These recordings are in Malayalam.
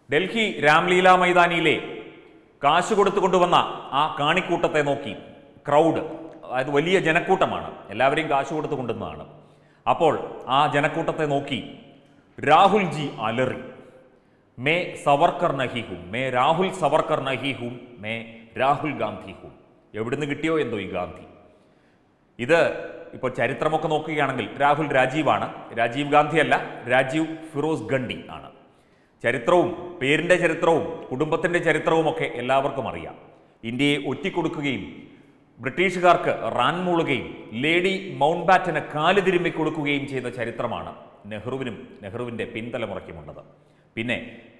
ഡൽഹി രാംലീല മൈതാനിയിലെ കാശ് കൊടുത്തു കൊണ്ടുവന്ന ആ കാണിക്കൂട്ടത്തെ നോക്കി ക്രൗഡ് അതായത് വലിയ ജനക്കൂട്ടമാണ് എല്ലാവരെയും കാശ് കൊടുത്തു കൊണ്ടുവന്നതാണ് അപ്പോൾ ആ ജനക്കൂട്ടത്തെ നോക്കി രാഹുൽ ജി അലറി മേ സവർക്കർ നഹി ഹും മേ രാഹുൽ സവർക്കർ നഹി ഹും മേ രാഹുൽ ഗാന്ധി ഹും എവിടുന്ന് കിട്ടിയോ എന്തോ ഈ ഗാന്ധി ഇത് ഇപ്പോൾ ചരിത്രമൊക്കെ നോക്കുകയാണെങ്കിൽ രാഹുൽ രാജീവാണ് രാജീവ് ഗാന്ധി അല്ല രാജീവ് ഫിറോസ് ഗണ്ഡി ആണ് ചരിത്രവും പേരിൻ്റെ ചരിത്രവും കുടുംബത്തിൻ്റെ ചരിത്രവുമൊക്കെ എല്ലാവർക്കും അറിയാം ഇന്ത്യയെ ഒറ്റിക്കൊടുക്കുകയും ബ്രിട്ടീഷുകാർക്ക് റാൻ മൂളുകയും ലേഡി മൗണ്ട് ബാറ്റന് കാല് തിരുമ്മി കൊടുക്കുകയും ചെയ്ത ചരിത്രമാണ് നെഹ്റുവിനും നെഹ്റുവിൻ്റെ പിൻതലമുറയ്ക്കുമുള്ളത് പിന്നെ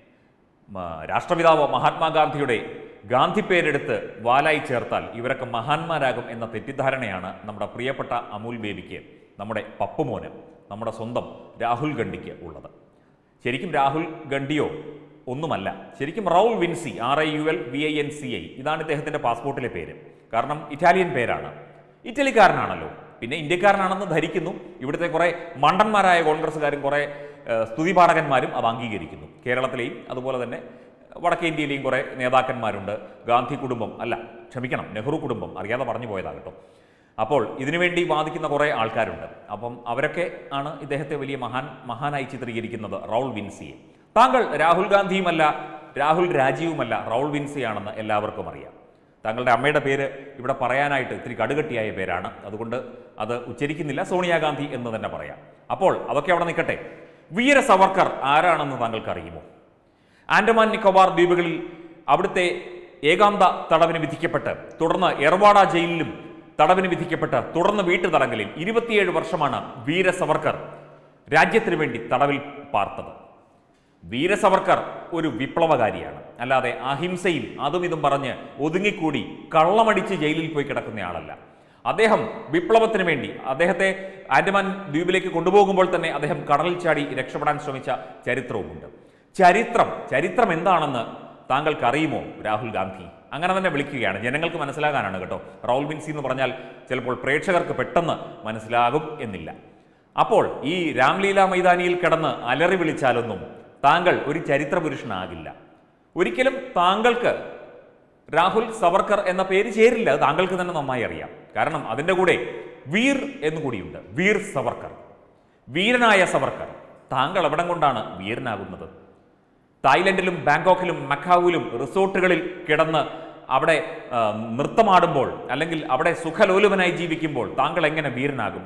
മ- രാഷ്ട്രപിതാവ് മഹാത്മാഗാന്ധിയുടെ ഗാന്ധി പേരെടുത്ത് വാലായി ചേർത്താൽ ഇവരൊക്കെ മഹാന്മാരാകും എന്ന തെറ്റിദ്ധാരണയാണ് നമ്മുടെ പ്രിയപ്പെട്ട അമൂൽ ബേബിക്ക് നമ്മുടെ പപ്പുമോന് നമ്മുടെ സ്വന്തം രാഹുൽ ഗണ്ഡിക്ക് ഉള്ളത് ശരിക്കും രാഹുൽ ഗണ്ഡിയോ ഒന്നുമല്ല ശരിക്കും Raul Vinci R I U L V I N C I ഇതാണ് ഇദ്ദേഹത്തിൻ്റെ പാസ്പോർട്ടിലെ പേര് കാരണം ഇറ്റാലിയൻ പേരാണ് ഇറ്റലിക്കാരനാണല്ലോ പിന്നെ ഇന്ത്യക്കാരനാണെന്ന് ധരിക്കുന്നു ഇവിടുത്തെ കുറേ മണ്ടന്മാരായ കോൺഗ്രസ്സുകാരും കുറേ ഏഹ്, സ്തുതിപാഠകന്മാരും അത് അംഗീകരിക്കുന്നു കേരളത്തിലെയും അതുപോലെ തന്നെ വടക്കേ ഇന്ത്യയിലെയും കുറേ നേതാക്കന്മാരുണ്ട് ഗാന്ധി കുടുംബം അല്ല ക്ഷമിക്കണം നെഹ്റു കുടുംബം അറിയാതെ പറഞ്ഞു പോയതാകട്ടോ അപ്പോൾ ഇതിനുവേണ്ടി വാദിക്കുന്ന കുറേ ആൾക്കാരുണ്ട് അപ്പം അവരൊക്കെ ആണ് ഇദ്ദേഹത്തെ വലിയ മഹാൻ മഹാനായി ചിത്രീകരിക്കുന്നത് റൗൾ വിൻസിയെ താങ്കൾ രാഹുൽ ഗാന്ധിയുമല്ല രാഹുൽ രാജീവുമല്ല റൗൾ വിൻസിയാണെന്ന് എല്ലാവർക്കും അറിയാം താങ്കളുടെ അമ്മയുടെ പേര് ഇവിടെ പറയാനായിട്ട് ഇത്തിരി കടുകട്ടിയായ പേരാണ് അതുകൊണ്ട് അത് ഉച്ചരിക്കുന്നില്ല സോണിയാഗാന്ധി എന്ന് തന്നെ പറയാം അപ്പോൾ അതൊക്കെ അവിടെ നിൽക്കട്ടെ വീര സവർക്കർ ആരാണെന്ന് താങ്കൾക്ക് അറിയുമോ ആൻഡമാൻ നിക്കോബാർ ദ്വീപുകളിൽ അവിടുത്തെ ഏകാന്ത തടവിന് വിധിക്കപ്പെട്ട് തുടർന്ന് എർവാഡ ജയിലിലും തടവിന് വിധിക്കപ്പെട്ട് തുടർന്ന് വീട്ടു തടങ്കലിൽ ഇരുപത്തിയേഴ് വർഷമാണ് വീര സവർക്കർ രാജ്യത്തിനു വേണ്ടി തടവിൽ പാർത്തത് വീര സവർക്കർ ഒരു വിപ്ലവകാരിയാണ് അല്ലാതെ അഹിംസയിൽ അതും ഇതും പറഞ്ഞ് ഒതുങ്ങിക്കൂടി കള്ളമടിച്ച് ജയിലിൽ പോയി കിടക്കുന്നയാളല്ല അദ്ദേഹം വിപ്ലവത്തിന് വേണ്ടി അദ്ദേഹത്തെ ആൻഡമാൻ ദ്വീപിലേക്ക് കൊണ്ടുപോകുമ്പോൾ തന്നെ അദ്ദേഹം കടലിൽ ചാടി രക്ഷപ്പെടാൻ ശ്രമിച്ച ചരിത്രവുമുണ്ട് ചരിത്രം ചരിത്രം എന്താണെന്ന് താങ്കൾക്ക് അറിയുമോ രാഹുൽ ഗാന്ധി അങ്ങനെ തന്നെ വിളിക്കുകയാണ് ജനങ്ങൾക്ക് മനസ്സിലാകാനാണ് കേട്ടോ റൗൾ വിൻസി എന്ന് പറഞ്ഞാൽ ചിലപ്പോൾ പ്രേക്ഷകർക്ക് പെട്ടെന്ന് മനസ്സിലാകും എന്നില്ല അപ്പോൾ ഈ രാംലീല മൈതാനിയിൽ കിടന്ന് അലറി വിളിച്ചാലൊന്നും താങ്കൾ ഒരു ചരിത്ര പുരുഷനാകില്ല ഒരിക്കലും താങ്കൾക്ക് രാഹുൽ സവർക്കർ എന്ന പേര് ചേരില്ല അത് താങ്കൾക്ക് തന്നെ നന്നായി അറിയാം കാരണം അതിൻ്റെ കൂടെ വീർ എന്ന് കൂടിയുണ്ട് വീർ സവർക്കർ വീരനായ സവർക്കർ താങ്കൾ എവിടം കൊണ്ടാണ് വീരനാകുന്നത് തായ്ലൻഡിലും ബാങ്കോക്കിലും മക്കാവുവിലും റിസോർട്ടുകളിൽ കിടന്ന് അവിടെ ആ, നൃത്തമാടുമ്പോൾ അല്ലെങ്കിൽ അവിടെ സുഖലോലുപനായി ജീവിക്കുമ്പോൾ താങ്കൾ എങ്ങനെ വീരനാകും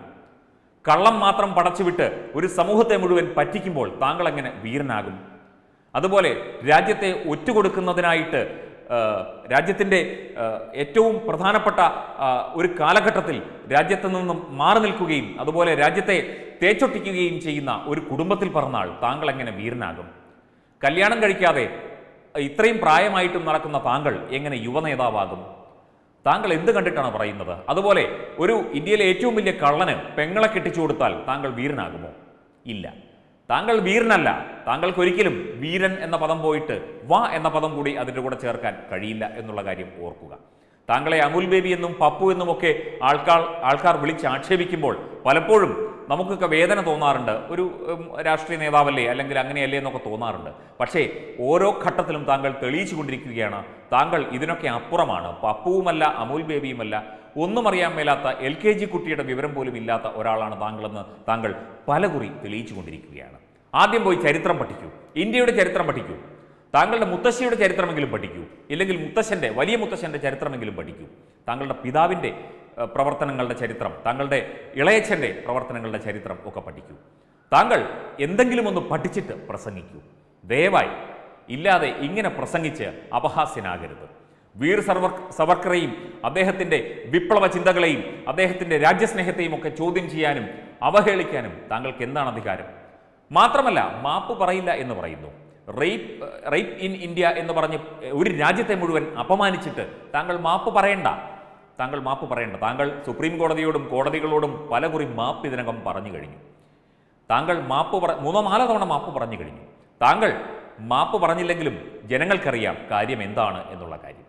കള്ളം മാത്രം പടച്ചുവിട്ട് ഒരു സമൂഹത്തെ മുഴുവൻ പറ്റിക്കുമ്പോൾ താങ്കൾ എങ്ങനെ വീരനാകും അതുപോലെ രാജ്യത്തെ ഒറ്റുകൊടുക്കുന്നതിനായിട്ട് ആ, രാജ്യത്തിൻ്റെ ആ, ഏറ്റവും പ്രധാനപ്പെട്ട ആ, ഒരു കാലഘട്ടത്തിൽ രാജ്യത്ത് നിന്നും മാറി നിൽക്കുകയും അതുപോലെ രാജ്യത്തെ തേച്ചൊട്ടിക്കുകയും ചെയ്യുന്ന ഒരു കുടുംബത്തിൽ പറഞ്ഞാൽ താങ്കൾ എങ്ങനെ വീരനാകും കല്യാണം കഴിക്കാതെ ഇത്രയും പ്രായമായിട്ടും നടക്കുന്ന താങ്കൾ എങ്ങനെ യുവനേതാവാകും താങ്കൾ എന്ത് കണ്ടിട്ടാണ് പറയുന്നത് അതുപോലെ ഒരു ഇന്ത്യയിലെ ഏറ്റവും വലിയ കള്ളന് പെങ്ങളെ കെട്ടിച്ചു കൊടുത്താൽ താങ്കൾ വീരനാകുമോ ഇല്ല താങ്കൾ വീരനല്ല താങ്കൾക്ക് ഒരിക്കലും വീരൻ എന്ന പദം പോയിട്ട് വാ എന്ന പദം കൂടി അതിൻ്റെ കൂടെ ചേർക്കാൻ കഴിയില്ല എന്നുള്ള കാര്യം ഓർക്കുക താങ്കളെ അമുൽ ബേബി എന്നും പപ്പു എന്നുമൊക്കെ ആൾക്കാർ ആൾക്കാർ വിളിച്ച് ആക്ഷേപിക്കുമ്പോൾ പലപ്പോഴും നമുക്കൊക്കെ വേദന തോന്നാറുണ്ട് ഒരു ഉം, രാഷ്ട്രീയ നേതാവല്ലേ അല്ലെങ്കിൽ അങ്ങനെയല്ലേ എന്നൊക്കെ തോന്നാറുണ്ട് പക്ഷേ ഓരോ ഘട്ടത്തിലും താങ്കൾ തെളിയിച്ചു കൊണ്ടിരിക്കുകയാണ് താങ്കൾ ഇതിനൊക്കെ അപ്പുറമാണ് പപ്പുവുമല്ല അമുൽ ബേബിയുമല്ല ഒന്നും അറിയാൻ മേലാത്ത എൽ കെ ജി കുട്ടിയുടെ വിവരം പോലും ഇല്ലാത്ത ഒരാളാണ് താങ്കളെന്ന് താങ്കൾ പലകുറി തെളിയിച്ചു കൊണ്ടിരിക്കുകയാണ് ആദ്യം പോയി ചരിത്രം പഠിക്കൂ ഇന്ത്യയുടെ ചരിത്രം പഠിക്കൂ താങ്കളുടെ മുത്തശ്ശിയുടെ ചരിത്രമെങ്കിലും പഠിക്കൂ ഇല്ലെങ്കിൽ മുത്തശ്ശൻ്റെ വലിയ മുത്തശ്ശൻ്റെ ചരിത്രമെങ്കിലും പഠിക്കൂ താങ്കളുടെ പിതാവിൻ്റെ ഏഹ്, പ്രവർത്തനങ്ങളുടെ ചരിത്രം താങ്കളുടെ ഇളയച്ഛൻ്റെ പ്രവർത്തനങ്ങളുടെ ചരിത്രം ഒക്കെ പഠിക്കൂ താങ്കൾ എന്തെങ്കിലും ഒന്ന് പഠിച്ചിട്ട് പ്രസംഗിക്കൂ ദയവായി ഇല്ലാതെ ഇങ്ങനെ പ്രസംഗിച്ച് അപഹാസ്യനാകരുത് വീർ സർവർ സവർക്കറെയും അദ്ദേഹത്തിൻ്റെ വിപ്ലവ ചിന്തകളെയും അദ്ദേഹത്തിൻ്റെ രാജ്യസ്നേഹത്തെയും ഒക്കെ ചോദ്യം ചെയ്യാനും അവഹേളിക്കാനും താങ്കൾക്ക് എന്താണ് അധികാരം മാത്രമല്ല മാപ്പ് പറയില്ല എന്ന് പറയുന്നു റേപ്പ് റേപ്പ് ഇൻ ഇന്ത്യ എന്ന് പറഞ്ഞ് ഒരു രാജ്യത്തെ മുഴുവൻ അപമാനിച്ചിട്ട് താങ്കൾ മാപ്പ് പറയണ്ട താങ്കൾ മാപ്പ് പറയണ്ട താങ്കൾ സുപ്രീം കോടതിയോടും കോടതികളോടും പലകുറി മാപ്പ് ഇതിനകം പറഞ്ഞു കഴിഞ്ഞു താങ്കൾ മാപ്പ് പറ മൂന്നോ നാലോ തവണ മാപ്പ് പറഞ്ഞു കഴിഞ്ഞു താങ്കൾ മാപ്പ് പറഞ്ഞില്ലെങ്കിലും ജനങ്ങൾക്കറിയാം കാര്യം എന്താണ് എന്നുള്ള കാര്യം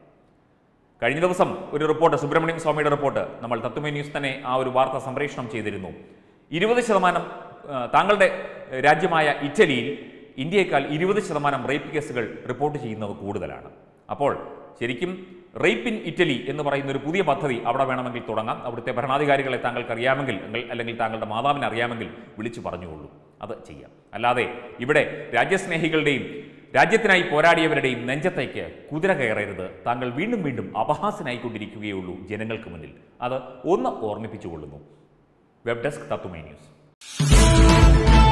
കഴിഞ്ഞ ദിവസം ഒരു റിപ്പോർട്ട് സുബ്രഹ്മണ്യം സ്വാമിയുടെ റിപ്പോർട്ട് നമ്മൾ തത്വമേ ന്യൂസ് തന്നെ ആ ഒരു വാർത്ത സംപ്രേഷണം ചെയ്തിരുന്നു ഇരുപത് ശതമാനം ആ, താങ്കളുടെ രാജ്യമായ ഇറ്റലിയിൽ ഇന്ത്യയേക്കാൾ ഇരുപത് ശതമാനം റേപ്പ് കേസുകൾ റിപ്പോർട്ട് ചെയ്യുന്നത് കൂടുതലാണ് അപ്പോൾ ശരിക്കും റേപ്പ് ഇൻ ഇറ്റലി എന്ന് പറയുന്ന ഒരു പുതിയ പദ്ധതി അവിടെ വേണമെങ്കിൽ തുടങ്ങാം അവിടുത്തെ ഭരണാധികാരികളെ താങ്കൾക്ക് അറിയാമെങ്കിൽ എങ്കിൽ- അല്ലെങ്കിൽ താങ്കളുടെ മാതാവിനെ അറിയാമെങ്കിൽ വിളിച്ചു പറഞ്ഞുകൊള്ളൂ അത് ചെയ്യാം അല്ലാതെ ഇവിടെ രാജ്യസ്നേഹികളുടെയും രാജ്യത്തിനായി പോരാടിയവരുടെയും നെഞ്ചത്തേക്ക് കുതിര കയറരുത് താങ്കൾ വീണ്ടും വീണ്ടും അപഹാസ്യനായിക്കൊണ്ടിരിക്കുകയുള്ളൂ ജനങ്ങൾക്ക് മുന്നിൽ അത് ഒന്ന് ഓർമ്മിപ്പിച്ചുകൊള്ളുന്നു വെബ് ഡെസ്ക് തത്തുമൈ ന്യൂസ്